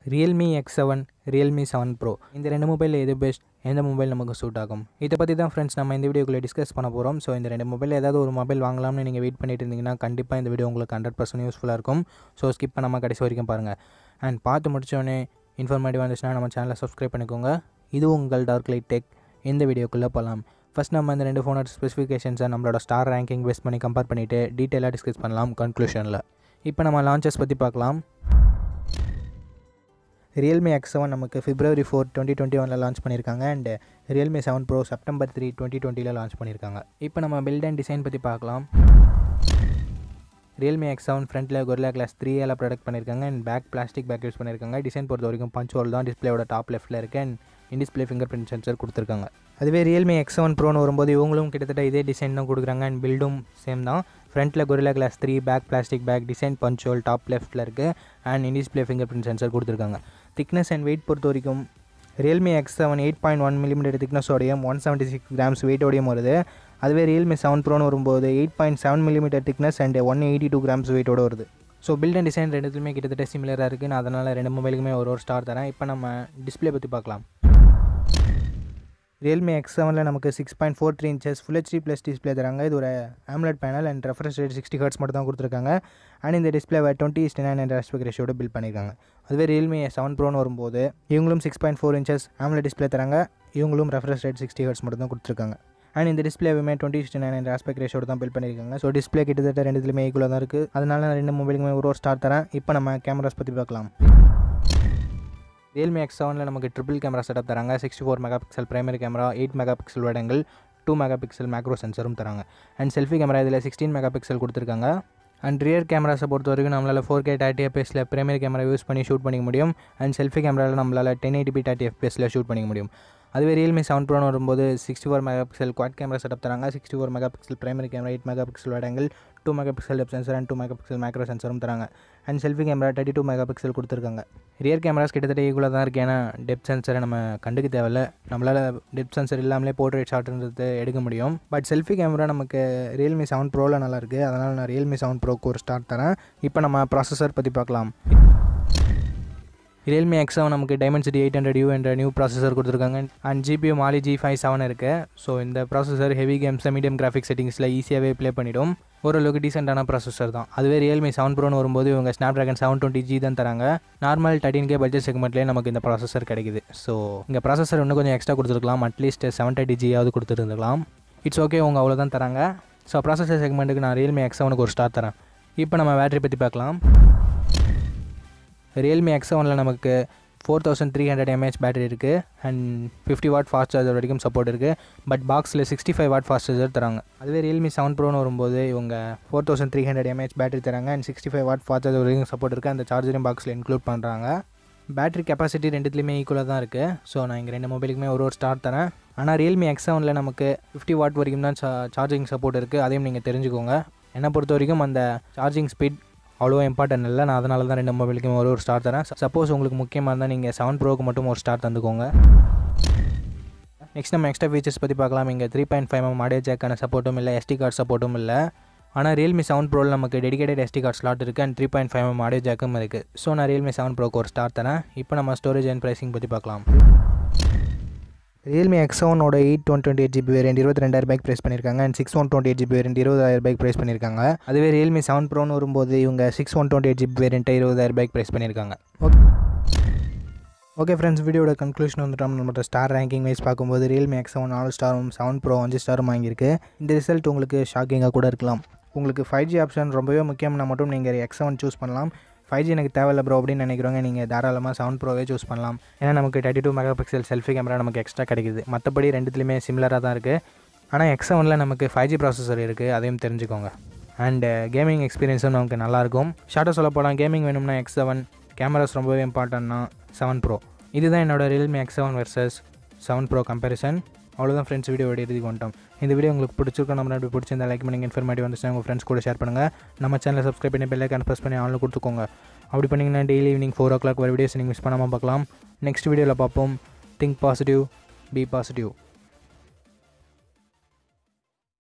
Realme X seven Realme seven pro இந்த ரெண்டு மொபைலில் எது பெஸ்ட் எந்த மொபைல் நமக்கு சூட் ஆகும் இதை பற்றி தான் ஃப்ரெண்ட்ஸ் நம்ம இந்த வீடியோக்குள்ளே டிஸ்கஸ் பண்ண போகிறோம் ஸோ இந்த ரெண்டு மொபைல் ஏதாவது ஒரு மொபைல் வாங்கலாம்னு நீங்கள் வெயிட் பண்ணிட்டு இருந்தீங்கன்னா கண்டிப்பாக இந்த வீடியோ உங்களுக்கு ஹண்ட்ரட் பர்சன்ட் யூஸ்ஃபுல்லாக இருக்கும் ஸோ ஸ்கிப் பண்ணாமல் கடைசி வரைக்கும் பாருங்கள் அண்ட் பார்த்து முடிச்சோடனே இன்ஃபர்மேட்டிவ் வந்துச்சுன்னா நம்ம சேனலை சப்ஸ்கிரைப் பண்ணிக்கோங்க இது உங்கள் டார்க் லைட் டெக் இந்த வீடியோக்குள்ளே போகலாம் ஃபஸ்ட் நம்ம இந்த ரெண்டு ஃபோனோட ஸ்பெசிஃபிகேஷன்ஸை நம்மளோட ஸ்டார் ரேங்கிங் பேஸ் பண்ணி கம்பேர் பண்ணிவிட்டு டீட்டெயிலாக டிஸ்கஸ் பண்ணலாம் கன்க்ளூஷனில் இப்போ நம்ம லான்ச்சஸ் பற்றி பார்க்கலாம் ரியல்மி எக்ஸ் செவன் நமக்கு பிப்ரவரி ஃபோர் டுவெண்ட்டி டுவெண்ட்டி ஒனில் லான்ச் பண்ணியிருக்காங்க and Realme seven pro September three twenty டுவெண்ட்டியில் லான்ச் பண்ணியிருக்காங்க இப்போ நம்ம பில்ட் அண்ட் டிசைன் பற்றி பார்க்கலாம் ரியல்மி எக்ஸ் செவன் ஃப்ரண்ட்டில் கொரில்லா கிளாஸ் த்ரீ எல்லாம் ப்ரொடக்ட் பண்ணியிருக்காங்க and back plastic back use பண்ணியிருக்காங்க டிசைன் பொறுத்த வரைக்கும் பஞ்ச் ஹோல் தான் டிஸ்பிளேயோட டாப் லெஃப்ட்டில் இருக்குது and in display fingerprint sensor கொடுத்துருக்காங்க அதுவே ரியல்மி எக்ஸ் செவன் ப்ரோன்னு வரும்போது இவங்களும் கிட்டத்தட்ட இதே டிசைன் தான் கொடுக்குறாங்க அண்ட் பில்டும் சேம் தான் ஃப்ரண்ட்டில் Gorilla glass three back plastic back design punch hole top லெஃப்ட்டில் இருக்குது and in display fingerprint sensor கொடுத்துருக்காங்க திக்னஸ் அண்ட் வெயிட் பொறுத்த வரைக்கும் Realme X seven eight point one millimetre திக்னஸோடையும் ஒன் செவன்ட்டி சிக்ஸ் கிராம்ஸ் வெயிட்டோடையும் வருது அதுவே ரியல்மி செவன் ப்ரோன்னு வரும்போது eight point seven millimetre thickness and one eighty two grams வெயிட்டோட வருது ஸோ பில்ட் அண்ட் டிசைன் ரெண்டுத்துலையுமே கிட்டத்தட்ட சிமிலராக இருக்குது நான் அதனால் ரெண்டு மொபைலுக்குமே ஒரு ஒரு ஸ்டார் தரேன் இப்போ நம்ம டிஸ்பிளே பற்றி பார்க்கலாம் ரியல்மி எக்ஸ் செவனில் நமக்கு six point four three inches full HD plus display தராங்க இது ஒரு AMOLED panel and refresh rate sixty hertz மட்டும் தான் கொடுத்துருக்காங்க அண்ட் இந்த டிஸ்பிளேவை twenty is to nine and aspect ரேஷியோட பில் பண்ணியிருக்காங்க அதுவே ரியல்மி செவன் ப்ரோன்னு வரும்போது இவங்களும் six point four inches AMOLED display தராங்க இவங்களும் ரெஃப்ரெஷ் ரேட் சிக்ஸ்டி ஹர்ட்ஸ் மட்டும் தான் கொடுத்துருக்காங்க அண்ட் இந்த டிஸ்பிளேவுமே twenty is to nine and aspect ரேஷியோட தான் பில் பண்ணியிருக்காங்க ஸோ டிஸ்பிளே கிட்டத்தட்ட ரெண்டுத்துலையுமே ஈக்குவலாக தான் இருக்குது அதனால நான் ரெண்டு மொபைலுக்குமே ஒரு ஒரு ஸ்டார் தரேன் இப்போ நம்ம கேமராஸ் பற்றி பார்க்கலாம் ரியல்மி எக்ஸ் செவனில் நமக்கு ட்ரிபிள் கேமரா செட்டப் தராங்க sixty four megapixel primary camera eight megapixel வடங்கள் டூ மெகா பிக்சல் மேக்ரோ சென்சரும் தராங்க அண்ட் செல்ஃபி கேமரா இதில் சிக்ஸ்டீன் மெகா பிக்சல் கொடுத்துருக்காங்க அண்ட் ரியர் கேமராஸை பொறுத்த வரைக்கும் நம்மளால் ஃபோர் கே தேர்ட்டி எஃப்பிஎஸில் பிரைமரி கேமரா யூஸ் பண்ணி ஷூட் பண்ணிக்க முடியும் அண்ட் செல்ஃபி கேமராவில் நம்மளால் டென் எயிட்டி பி தேர்ட்டி எஃப்பிஎஸில் ஷூட் பண்ணிக்க முடியும் அதுவே ரியல்மி செவன் ப்ரோன்னு வரும்போது sixty four mega pixel quad camera setup தராங்க sixty four megapixel primary camera eight megapixel வடங்கள் two mega megapixel depth sensor and two mega megapixel macro சென்சரும் தராங்க and selfie camera thirty two mega megapixel கொடுத்துருக்காங்க rear cameras கிட்டத்தட்ட ஈக்குவலாக தான் இருக்குது ஏன்னா டெப் சென்சரை நம்ம கண்டுக்க தேவையில்ல நம்மளால் டெப் சென்சர் இல்லாமலே போர்ட்ரேட் ஷாட்ன்றது எடுக்க முடியும் பட் செல்ஃபி கேமரா நமக்கு ரியல்மி செவன் ப்ரோவில் நல்லா இருக்குது அதனால் நான் ரியல்மி செவன் ப்ரோக்கு ஒரு ஸ்டார்ட் தரேன் இப்போ நம்ம ப்ராசஸர் பற்றி பார்க்கலாம் ரியல்மி எக்ஸ் செவன் நமக்கு டைமென்சிட்டி எயிட் ஹண்ட்ரட் யூ என்ற நியூ ப்ராசஸர் கொடுத்துருக்காங்க and GPU Mali G five seven இருக்குது ஸோ இந்த processor heavy games medium graphic செட்டிங்ஸில் ஈஸியாகவே ப்ளே பண்ணிடும் ஓரளவுக்கு டீசெண்டான ப்ராசஸர் தான் அதுவே ரியல்மி செவன் ப்ரோன்னு வரும்போது இவங்க Snapdragon seven twenty G தான் தராங்க நார்மல் தேர்ட்டின் கே பட்ஜெட் செக்மெண்ட்லேயே நமக்கு இந்த ப்ராசஸர் கிடைக்குது ஸோ இந்த ப்ராசஸர் இன்னும் கொஞ்சம் எக்ஸ்ட்ரா கொடுத்துருக்கலாம் அட்லீஸ்ட் செவன் தேர்ட்டி ஜியாவது கொடுத்துருந்துருக்கலாம் இட்ஸ் ஓகே அவங்க அவ்வளோதான் தராங்க ஸோ ப்ராசஸர் செக்மெண்ட்டுக்கு நான் ரியல்மி எக்ஸ் செவனுக்கு ஒரு ஸ்டார் தரேன் இப்போ நம்ம பேட்டரி பற்றி பார்க்கலாம் ரியல்மி எக்ஸ் செவனில் நமக்கு four thousand three hundred mAh battery இருக்குது and fifty watt fast charger வரைக்கும் சப்போர்ட் இருக்குது பட் பாக்ஸில் sixty five watt fast charger தராங்க அதுவே ரியல்மி செவன் ப்ரோன்னு வரும்போது இவங்க four thousand three hundred mAh battery தராங்க and sixty five watt fast charger வரைக்கும் சப்போர்ட் இருக்குது அந்த சார்ஜரையும் பாக்ஸில் இன்க்ளூட் பண்ணுறாங்க பேட்டரி கெப்பாசிட்டி ரெண்டுத்துலேயுமே ஈக்குவலாக தான் இருக்குது ஸோ நான் இங்கே ரெண்டு மொபைலுக்குமே ஒரு ஒரு ஸ்டார் தரேன் ஆனால் ரியல்மி எக்ஸ் செவனில் நமக்கு ஃபிஃப்டி வாட் வரைக்கும் தான் சார்ஜிங் சப்போர்ட் இருக்குது அதையும் நீங்கள் தெரிஞ்சுக்கோங்க என்னை பொறுத்த வரைக்கும் அந்த சார்ஜிங் ஸ்பீட் அவ்வளோ இம்பார்ட்டன்ட் இல்லை நான் அதனால தான் ரெண்டு மொபைலுக்கும் ஒரு ஒரு ஸ்டார் தரேன் சப்போஸ் உங்களுக்கு முக்கியமாக இருந்தால் நீங்கள் செவன் ப்ரோக்கு மட்டும் ஒரு ஸ்டார் தந்துக்கோங்க நெக்ஸ்ட் நம்ம எக்ஸ்ட்ரா ஃபீச்சர்ஸ் பற்றி பார்க்கலாம் இங்கே three point five M audio ஜாக்கான சப்போர்ட்டும் இல்லை எஸ்டி கார்டு சப்போர்ட்டும் இல்லை ஆனால் ரியல்மி செவன் ப்ரோவில் நமக்கு டெடிகேட்டட் எஸ்டி கார்டு ஸ்லாட் இருக்குது and three point five M audio ஜாக்கும் இருக்குது ஸோ நான் ரியல்மி செவன் ப்ரோக்கு ஒரு ஸ்டார் தரேன் இப்போ நம்ம ஸ்டோரேஜ் அண்ட் ப்ரைஸிங் பற்றி பார்க்கலாம் ரியல்மி எக்ஸ் செவனோட eight one twenty eight GB variant இருபத்தி ரெண்டாயிரம் பைக் ப்ரைஸ் பண்ணியிருக்காங்க and six one twenty eight GB variant இருபதாயிரம் பைக் ப்ரைஸ் பண்ணியிருக்காங்க அதுவே ரியல்மி செவன் ப்ரோன்னு வரும்போது இவங்க six one twenty eight GB வேரியன்ட்டை இருபதாயிரம் பைக் ப்ரைஸ் பண்ணியிருக்காங்க ஓகே ஓகே ஃப்ரெண்ட்ஸ் வீடியோட கன்க்ளூஷன் வந்துட்டோம் நம்மளோட ஸ்டார் ரேங்கிங் வைஸ் பார்க்கும்போது ரியல்மி எக்ஸ் செவன் நாலு ஸ்டாரும் செவன் ப்ரோ அஞ்சு ஸ்டாரும் வாங்கியிருக்கு இந்த ரிசல்ட் உங்களுக்கு ஷாக்கிங்காக கூட இருக்கலாம் உங்களுக்கு ஃபைவ் ஜி ஆப்ஷன் ரொம்பவே முக்கியம்னா மட்டும் நீங்கள் எக்ஸ் செவன் சூஸ் பண்ணலாம் ஃபைவ் ஜி எனக்கு தேவையில்ல ப்ரோ அப்படின்னு நினைக்கிறவங்க நீங்கள் தாராளமாக செவன் ப்ரோவே சூஸ் பண்ணலாம் ஏன்னா நமக்கு thirty two mega pixel selfie camera நமக்கு எக்ஸ்ட்ரா கிடைக்குது மற்றபடி ரெண்டுத்துலேயுமே சிமிலராக தான் இருக்குது ஆனால் எக்ஸ் செவனில் நமக்கு ஃபைவ் ஜி ப்ராசஸர் இருக்குது அதையும் தெரிஞ்சுக்கோங்க அண்டு கேமிங் எக்ஸ்பீரியன்ஸும் நமக்கு நல்லாயிருக்கும் ஷார்ட்டாக சொல்ல போனால் கேமிங் வேணும்னா எக்ஸ் செவன் கேமராஸ் ரொம்பவே இம்பார்ட்டன்னா செவன் ப்ரோ இதுதான் என்னோட Realme X seven versus seven bro comparison அவ்வளோதான் ஃப்ரெண்ட்ஸ் வீடியோ இறுதிக்கு வந்துட்டோம் இந்த வீடியோ உங்களுக்கு பிடிச்சிருக்கோம் நம்ம அப்படி பிடிச்சிருந்தா லைக் பண்ணி இன்ஃபர்மேட்டிவ் வந்துச்சுன்னா உங்கள் ஃப்ரெண்ட்ஸ் கூட ஷேர் பண்ணுங்கள் நம்ம சேனலை சப்ஸ்கிரைப் பண்ணி பெல்லைக்கான ப்ரெஸ் பண்ணி ஆன்லைன் கொடுத்துக்கோங்க அப்படி பண்ணிங்கன்னா daily evening four o'clock வர வீடியோஸ் நீங்கள் மிஸ் பண்ணாமல் பார்க்கலாம் நெக்ஸ்ட் வீடியோவில் பார்ப்போம் திங்க் பாசிட்டிவ் பி பாசிட்டிவ்